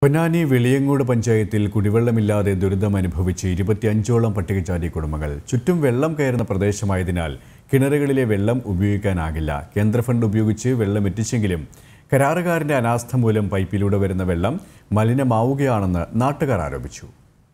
പൊന്നാനി വെളിയങ്ങോട് പഞ്ചായത്തിൽ കുടിവെള്ളമില്ലാതെ ദുരിതം അനുഭവിച്ച് ഇരുപത്തിയഞ്ചോളം പട്ടികജാതി കുടുംബങ്ങൾ ചുറ്റും വെള്ളം കയറുന്ന പ്രദേശമായതിനാൽ കിണറുകളിലെ വെള്ളം ഉപയോഗിക്കാനാകില്ല കേന്ദ്ര ഫണ്ട് ഉപയോഗിച്ച് വെള്ളം എത്തിച്ചെങ്കിലും കരാറുകാരന്റെ അനാസ്ഥ മൂലം പൈപ്പിലൂടെ വരുന്ന വെള്ളം മലിനമാവുകയാണെന്ന് നാട്ടുകാർ ആരോപിച്ചു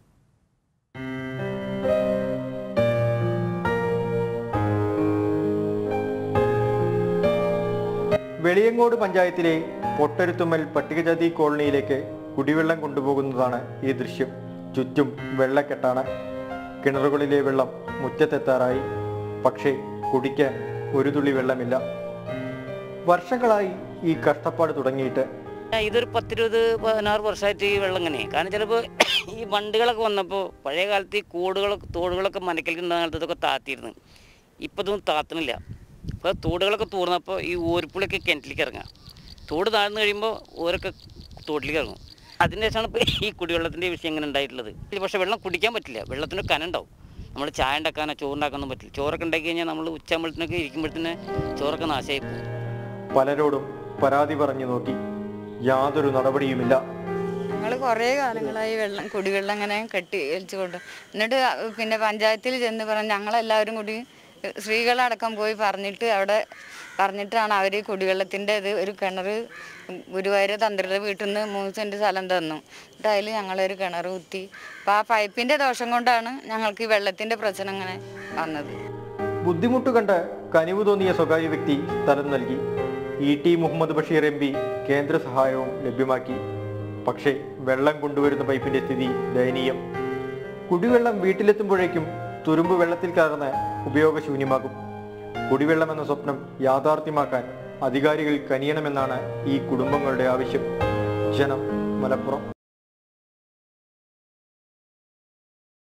വെളിയങ്ങോട് പഞ്ചായത്തിലെ പൊട്ടരുത്തുമ്മൽ പട്ടികജാതി കോളനിയിലേക്ക് കുടിവെള്ളം കൊണ്ടുപോകുന്നതാണ് ഈ ദൃശ്യം ചുറ്റും വെള്ളക്കെട്ടാണ് കിണറുകളിലെ വെള്ളം മുറ്റത്തെത്താറായി പക്ഷേ കുടിക്കാൻ ഒരു തുള്ളി വെള്ളമില്ല വർഷങ്ങളായി ഈ കഷ്ടപ്പാട് തുടങ്ങിയിട്ട് ഇതൊരു പത്തിരുപത് പതിനാറ് വർഷമായിട്ട് ഈ വെള്ളം ഇങ്ങനെ കാരണം ചിലപ്പോൾ ഈ വണ്ടികളൊക്കെ വന്നപ്പോൾ പഴയ കാലത്ത് ഈ കൂടുകളൊക്കെ തോടുകളൊക്കെ മനക്കലുണ്ടാകുന്ന കാലത്ത് ഇതൊക്കെ താത്തിയിരുന്നു ഇപ്പോൾ ഇതൊന്നും താത്തണില്ല ഇപ്പോൾ തോടുകളൊക്കെ തൂർന്നപ്പോൾ ഈ ഓരിപ്പുളിയൊക്കെ കിണറ്റിലേക്ക് ഇറങ്ങുക തോട് താഴ്ന്നു കഴിയുമ്പോൾ ഓരൊക്കെ തോട്ടിലേക്ക് ഇറങ്ങും അതിന് ശേഷമാണ് ഇപ്പോൾ ഈ കുടിവെള്ളത്തിൻ്റെ വിഷയം ഇങ്ങനെ ഉണ്ടായിട്ടുള്ളത് ഇത് പക്ഷേ വെള്ളം കുടിക്കാൻ പറ്റില്ല വെള്ളത്തിന് കനുണ്ടാവും നമ്മൾ ചായ ഉണ്ടാക്കാനോ ചോറുണ്ടാക്കാനൊന്നും പറ്റില്ല ചോറൊക്കെ ഉണ്ടാക്കി കഴിഞ്ഞാൽ നമ്മൾ ഉച്ചയാകുമ്പോഴത്തേനൊക്കെ ഇരിക്കുമ്പോഴത്തേന് ചോറൊക്കെ നാശമായി പോകും പലരോടും പരാതി പറഞ്ഞു നോക്കി യാതൊരു നടപടിയുമില്ല ഞങ്ങൾ കുറേ കാലങ്ങളായി വെള്ളം കുടിവെള്ളം ഇങ്ങനെ കെട്ടി വലിച്ചു കൊണ്ട് എന്നിട്ട് പിന്നെ പഞ്ചായത്തിൽ ചെന്ന് പറഞ്ഞ് ഞങ്ങളെല്ലാവരും കൂടി സ്ത്രീകളടക്കം പോയി പറഞ്ഞിട്ട് അവിടെ പറഞ്ഞിട്ടാണ് അവർ കുടിവെള്ളത്തിൻ്റെ ഇത് ഒരു കിണർ ഗുരുവായൂർ തന്ത്രിയുടെ വീട്ടിൽ നിന്ന് മൂന്ന് സെൻറ്റ് സ്ഥലം തന്നു എന്നിട്ട് അതിൽ ഞങ്ങളൊരു കിണർ കുത്തി അപ്പോൾ ആ പൈപ്പിൻ്റെ ദോഷം കൊണ്ടാണ് ഞങ്ങൾക്ക് ഈ വെള്ളത്തിൻ്റെ പ്രശ്നം ഇങ്ങനെ വന്നത് ബുദ്ധിമുട്ട് കണ്ട് കനിവ് തോന്നിയ സ്വകാര്യ വ്യക്തി സ്ഥലം നൽകി E T Muhammad Basheer M P കേന്ദ്ര സഹായവും ലഭ്യമാക്കി പക്ഷേ വെള്ളം കൊണ്ടുവരുന്ന പൈപ്പിന്റെ സ്ഥിതി ദയനീയം കുടിവെള്ളം വീട്ടിലെത്തുമ്പോഴേക്കും തുരുമ്പ് വെള്ളത്തിൽ കലർന്ന് ഉപയോഗശൂന്യമാകും കുടിവെള്ളം എന്ന സ്വപ്നം യാഥാർത്ഥ്യമാക്കാൻ അധികാരികൾ കനിയണമെന്നാണ് ഈ കുടുംബങ്ങളുടെ ആവശ്യം ജനം മലപ്പുറം